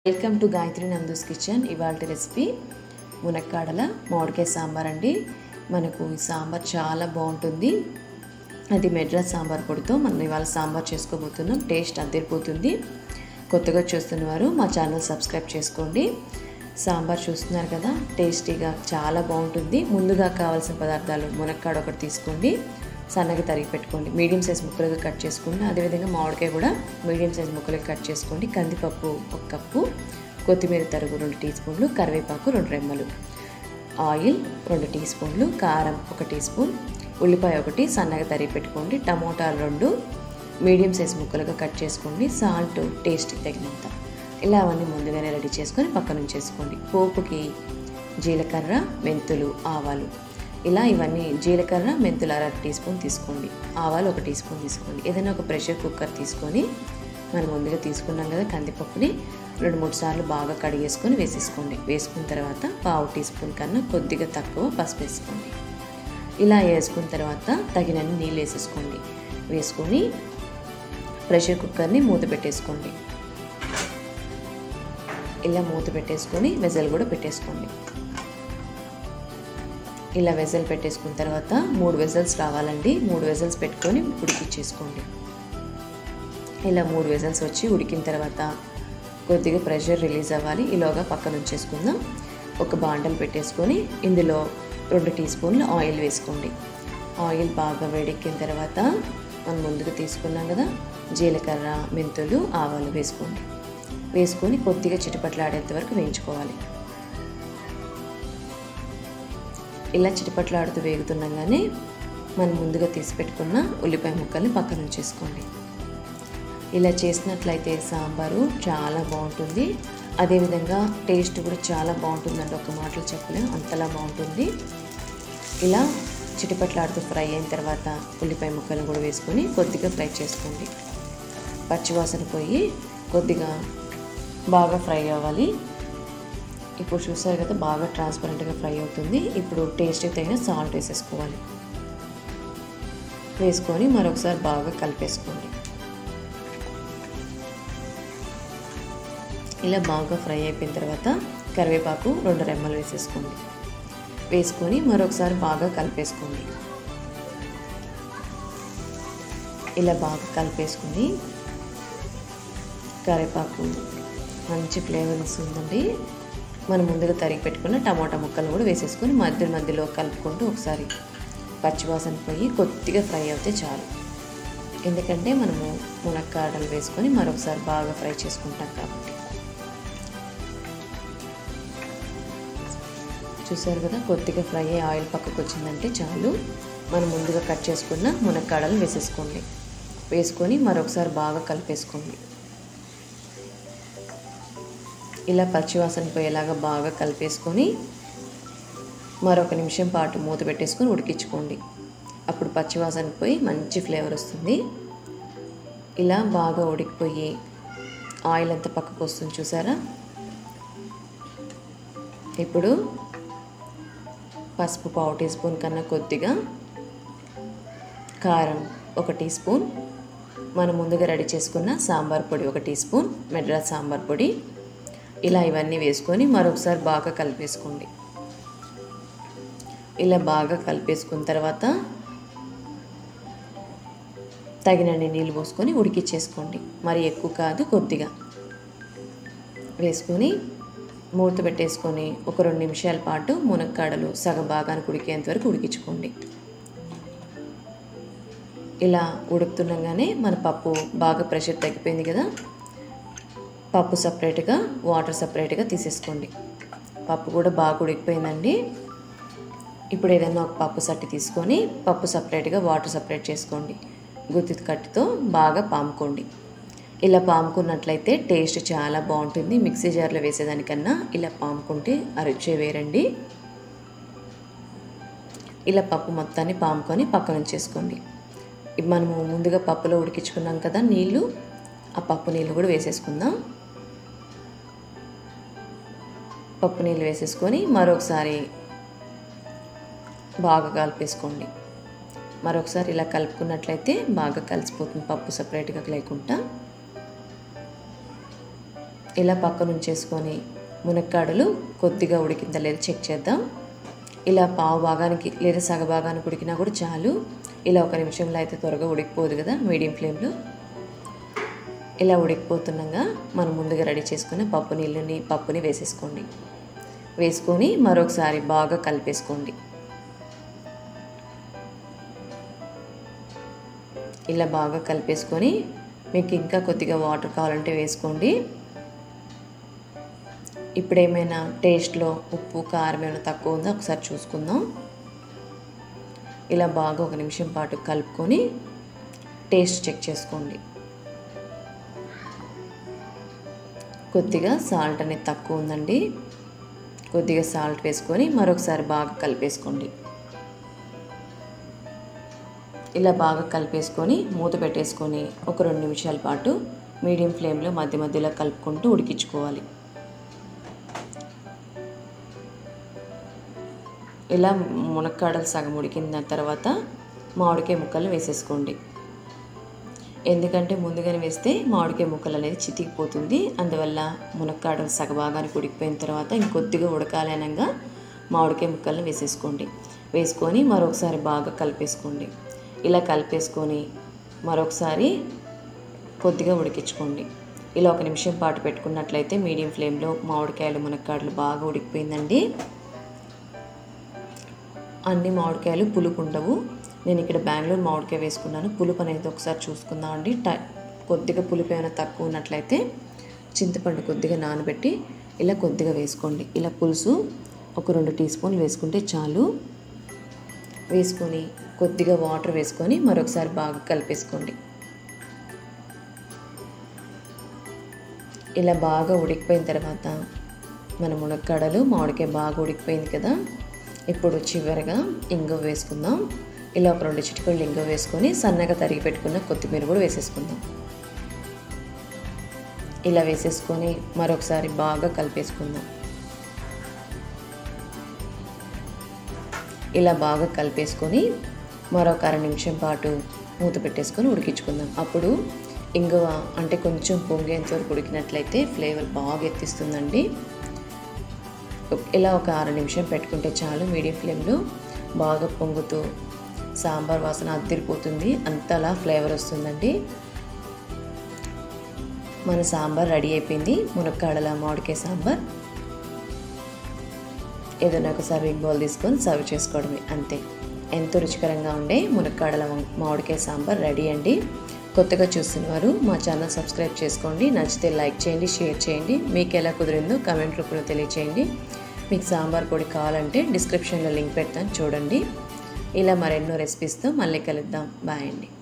welcome to Gayatri Nandu's kitchen ఇవాళ recipe మునక్కాడల మామిడికాయ సాంబార్ అండి మనకు ఈ సాంబార్ చాలా బాగుంటుంది అది మెడ్రాస్ సాంబార్ పొడితో మనం ఇవాళ సాంబార్ చేసుకోబోతున్నాం టేస్ట్ అద్దరిపోతుంది కొత్తగా చూస్తున్నవారు మా ఛానల్ సబ్స్క్రైబ్ చేసుకోండి సాంబార్ చూస్తున్నారు కదా టేస్టీగా చాలా బాగుంటుంది ముందుగా కావాల్సిన పదార్థాలు మునక్కాడ ఒకటి తీసుకోండి సన్నగా తరిగి పెట్టుకోండి మీడియం సైజ్ ముక్కలుగా కట్ చేసుకోండి అదేవిధంగా మామిడికాయ కూడా మీడియం సైజ్ ముక్కలుగా కట్ చేసుకోండి కందిపప్పు ఒక కప్పు కొత్తిమీర తరుగు రెండు టీ స్పూన్లు కరివేపాకు రెండు రెమ్మలు ఆయిల్ రెండు టీ స్పూన్లు కారం ఒక టీ స్పూన్ ఉల్లిపాయ ఒకటి సన్నగా తరిగి పెట్టుకోండి టమోటాలు రెండు మీడియం సైజ్ ముక్కలుగా కట్ చేసుకోండి సాల్ట్ టేస్ట్కి తగినంత ఇలా అవన్నీ ముందుగానే రెడీ చేసుకొని పక్కన ఉంచేసుకోండి పోపుకి జీలకర్ర మెంతులు ఆవాలు ఇలా ఇవన్నీ జీలకర్ర మెంతులు అర టీ స్పూన్ తీసుకోండి ఆవాలు ఒక టీ స్పూన్ తీసుకోండి ఏదైనా ఒక ప్రెషర్ కుక్కర్ తీసుకొని మనం ముందుగా తీసుకున్నాం కదా కందిపప్పుని రెండు మూడు సార్లు బాగా కడిగేసుకొని వేసేసుకోండి వేసుకున్న తర్వాత పావు టీ స్పూన్ కన్నా కొద్దిగా తక్కువ పసుపు వేసుకోండి ఇలా వేసుకున్న తర్వాత తగినన్ని నీళ్ళు వేసేసుకోండి వేసుకొని ప్రెషర్ కుక్కర్ని మూత పెట్టేసుకోండి ఇలా మూత పెట్టేసుకొని వెజల్ కూడా పెట్టేసుకోండి ఇలా వెజల్ పెట్టేసుకున్న తర్వాత మూడు వెజల్స్ రావాలండి మూడు వెజల్స్ పెట్టుకొని ఉడికిచ్చేసుకోండి ఇలా మూడు వెజల్స్ వచ్చి ఉడికిన తర్వాత కొద్దిగా ప్రెషర్ రిలీజ్ అవ్వాలి ఈలోగా పక్కన ఉంచేసుకుందాం ఒక బాండలు పెట్టేసుకొని ఇందులో రెండు టీ స్పూన్లు ఆయిల్ వేసుకోండి ఆయిల్ బాగా వేడెక్కిన తర్వాత మనం ముందుగా తీసుకున్నాం కదా జీలకర్ర మెంతులు ఆవాలు వేసుకోండి వేసుకొని కొద్దిగా చిటపట్లాడేంత వరకు వేయించుకోవాలి ఇలా చిటపట్లాడుతూ వేగుతుండగానే మనం ముందుగా తీసి పెట్టుకున్న ఉల్లిపాయ ముక్కల్ని పక్కన ఉంచేసుకోండి ఇలా చేసినట్లయితే సాంబారు చాలా బాగుంటుంది అదేవిధంగా టేస్ట్ కూడా చాలా బాగుంటుందండి ఒక మాటలు చెప్పలేం అంతలా బాగుంటుంది ఇలా చిటిపట్లాడుతూ ఫ్రై అయిన తర్వాత ఉల్లిపాయ ముక్కలను కూడా వేసుకొని కొద్దిగా ఫ్రై చేసుకోండి పచ్చివాసన పోయి కొద్దిగా బాగా ఫ్రై అవ్వాలి ఇప్పుడు చూసారు కదా బాగా ట్రాన్స్పరెంట్గా ఫ్రై అవుతుంది ఇప్పుడు టేస్ట్ తగిన సాల్ట్ వేసేసుకోవాలి వేసుకొని మరొకసారి బాగా కలిపేసుకోండి ఇలా బాగా ఫ్రై అయిపోయిన తర్వాత కరివేపాకు రెండు రెమ్మలు వేసేసుకోండి వేసుకొని మరొకసారి బాగా కలిపేసుకోండి ఇలా బాగా కలిపేసుకుని కరివేపాకు మంచి ఫ్లేవర్ ఇస్తుందండి మనం ముందుగా తరిగి పెట్టుకున్న టమాటా ముక్కలు కూడా వేసేసుకొని మధ్య మధ్యలో కలుపుకుంటూ ఒకసారి పచ్చివాసన పోయి కొద్దిగా ఫ్రై అవుతే చాలు ఎందుకంటే మనము మునక్కాడలు వేసుకొని మరొకసారి బాగా ఫ్రై చేసుకుంటాం కాబట్టి చూసారు కదా కొద్దిగా ఫ్రై అయ్యి ఆయిల్ పక్కకు వచ్చిందంటే చాలు మనం ముందుగా కట్ చేసుకున్న మునక్కాడలు వేసేసుకోండి వేసుకొని మరొకసారి బాగా కలిపేసుకోండి ఇలా పచ్చివాసన పోయేలాగా బాగా కలిపేసుకొని మరొక నిమిషం పాటు మూత పెట్టేసుకొని ఉడికించుకోండి అప్పుడు పచ్చివాసన పోయి మంచి ఫ్లేవర్ వస్తుంది ఇలా బాగా ఉడికిపోయి ఆయిల్ అంతా పక్కకు వస్తుంది చూసారా ఇప్పుడు పసుపు పావు టీ స్పూన్ కన్నా కొద్దిగా కారం ఒక టీ స్పూన్ మనం ముందుగా రెడీ చేసుకున్న సాంబార్ పొడి ఒక టీ స్పూన్ మెడ్రాస్ సాంబార్ పొడి ఇలా ఇవన్నీ వేసుకొని మరొకసారి బాగా కలిపేసుకోండి ఇలా బాగా కలిపేసుకున్న తర్వాత తగినన్ని నీళ్ళు పోసుకొని ఉడికిచ్చేసుకోండి మరి ఎక్కువ కాదు కొద్దిగా వేసుకొని మూత పెట్టేసుకొని ఒక రెండు నిమిషాల పాటు మునక్కాడలు సగం భాగానికి ఉడికేంత వరకు ఉడికించుకోండి ఇలా ఉడుకుతుండగానే మన పప్పు బాగా ప్రెషర్ తగ్గిపోయింది కదా పప్పు సపరేట్గా వాటర్ సపరేట్గా తీసేసుకోండి పప్పు కూడా బాగా ఉడికిపోయిందండి ఇప్పుడు ఏదైనా ఒక పప్పు సట్టి తీసుకొని పప్పు సపరేట్గా వాటర్ సపరేట్ చేసుకోండి గుత్తి కట్టుతో బాగా పాముకోండి ఇలా పాముకున్నట్లయితే టేస్ట్ చాలా బాగుంటుంది మిక్సీ జార్లో వేసేదానికన్నా ఇలా పాముకుంటే అరుచే వేరండి ఇలా పప్పు మొత్తాన్ని పాముకొని పక్కన ఉంచేసుకోండి మనము ముందుగా పప్పులో ఉడికించుకున్నాం కదా నీళ్ళు ఆ పప్పు నీళ్ళు కూడా వేసేసుకుందాం పప్పు నీళ్ళు వేసేసుకొని మరొకసారి బాగా కలిపేసుకోండి మరొకసారి ఇలా కలుపుకున్నట్లయితే బాగా కలిసిపోతుంది పప్పు సపరేట్గా లేకుండా ఇలా పక్కన ఉంచేసుకొని మునక్కాడలు కొద్దిగా ఉడికిందా లేదా చెక్ చేద్దాం ఇలా పావు భాగానికి లేదా సగ భాగానికి ఉడికినా కూడా చాలు ఇలా ఒక నిమిషంలో అయితే త్వరగా ఉడికిపోదు కదా మీడియం ఫ్లేమ్లో ఇలా ఉడికిపోతుండగా మనం ముందుగా రెడీ చేసుకున్న పప్పు నీళ్ళని పప్పుని వేసేసుకోండి వేసుకొని మరొకసారి బాగా కలిపేసుకోండి ఇలా బాగా కలిపేసుకొని మీకు ఇంకా కొద్దిగా వాటర్ కావాలంటే వేసుకోండి ఇప్పుడు ఏమైనా టేస్ట్లో ఉప్పు కారం ఏమైనా తక్కువ ఉందో ఒకసారి చూసుకుందాం ఇలా బాగా ఒక నిమిషం పాటు కలుపుకొని టేస్ట్ చెక్ చేసుకోండి కొద్దిగా సాల్ట్ అనేది తక్కువ ఉందండి కొద్దిగా సాల్ట్ వేసుకొని మరొకసారి బాగా కలిపేసుకోండి ఇలా బాగా కలిపేసుకొని మూత పెట్టేసుకొని ఒక రెండు నిమిషాల పాటు మీడియం ఫ్లేమ్లో మధ్య మధ్యలో కలుపుకుంటూ ఉడికించుకోవాలి ఇలా మునక్కాడలు సగం ఉడికిన తర్వాత మామిడికాయ ముక్కలు వేసేసుకోండి ఎందుకంటే ముందుగానే వేస్తే మామిడికాయ ముక్కలు అనేది చితికిపోతుంది అందువల్ల మునక్కాడలు సగభాగానికి ఉడికిపోయిన తర్వాత ఇంకొద్దిగా ఉడకాలి అనగా మామిడికాయ ముక్కలను వేసేసుకోండి వేసుకొని మరొకసారి బాగా కలిపేసుకోండి ఇలా కలిపేసుకొని మరొకసారి కొద్దిగా ఉడికించుకోండి ఇలా ఒక నిమిషం పాటు పెట్టుకున్నట్లయితే మీడియం ఫ్లేమ్లో మామిడికాయలు మునక్కాడలు బాగా ఉడికిపోయిందండి అన్ని మామిడికాయలు పులుపు ఉండవు నేను ఇక్కడ బెంగళూరు మామిడికాయ వేసుకున్నాను పులుపు అనేది ఒకసారి చూసుకుందాం అండి టై కొద్దిగా పులుపు ఏమైనా తక్కువ ఉన్నట్లయితే చింతపండు కొద్దిగా నానబెట్టి ఇలా కొద్దిగా వేసుకోండి ఇలా పులుసు ఒక రెండు టీ స్పూన్లు వేసుకుంటే చాలు వేసుకొని కొద్దిగా వాటర్ వేసుకొని మరొకసారి బాగా కలిపేసుకోండి ఇలా బాగా ఉడికిపోయిన తర్వాత మన మునక్కాడలు మామిడికాయ బాగా ఉడికిపోయింది కదా ఇప్పుడు చివరిగా ఇంగువ వేసుకుందాం ఇలా ఒక రెండు చిటికలు ఇంగువ వేసుకొని సన్నగా తరిగి పెట్టుకున్న కొత్తిమీర కూడా వేసేసుకుందాం ఇలా వేసేసుకొని మరొకసారి బాగా కలిపేసుకుందాం ఇలా బాగా కలిపేసుకొని మరొక అర నిమిషం పాటు మూత పెట్టేసుకొని ఉడికించుకుందాం అప్పుడు ఇంగువ అంటే కొంచెం పొంగేంత వరకు ఉడికినట్లయితే ఫ్లేవర్ బాగా ఎత్తిస్తుందండి ఇలా ఒక అర నిమిషం పెట్టుకుంటే చాలు మీడియం ఫ్లేమ్లో బాగా పొంగుతూ సాంబార్ వాసన అద్దరిపోతుంది అంతలా ఫ్లేవర్ వస్తుందండి మన సాంబార్ రెడీ అయిపోయింది మునక్కాడల మామిడికాయ సాంబార్ ఏదైనా ఒక సర్వింగ్ బౌల్ తీసుకొని సర్వ్ చేసుకోవడమే అంతే ఎంతో రుచికరంగా ఉండే మునక్కాడల మామిడికాయ సాంబార్ రెడీ అండి కొత్తగా చూస్తున్నవారు మా ఛానల్ సబ్స్క్రైబ్ చేసుకోండి నచ్చితే లైక్ చేయండి షేర్ చేయండి మీకు ఎలా కుదిరిందో కమెంట్ రూపంలో తెలియచేయండి మీకు సాంబార్ పొడి కావాలంటే డిస్క్రిప్షన్లో లింక్ పెడతాను చూడండి ఇలా మరెన్నో రెసిపీస్తో మళ్ళీ కలుద్దాం బాయ్ అండి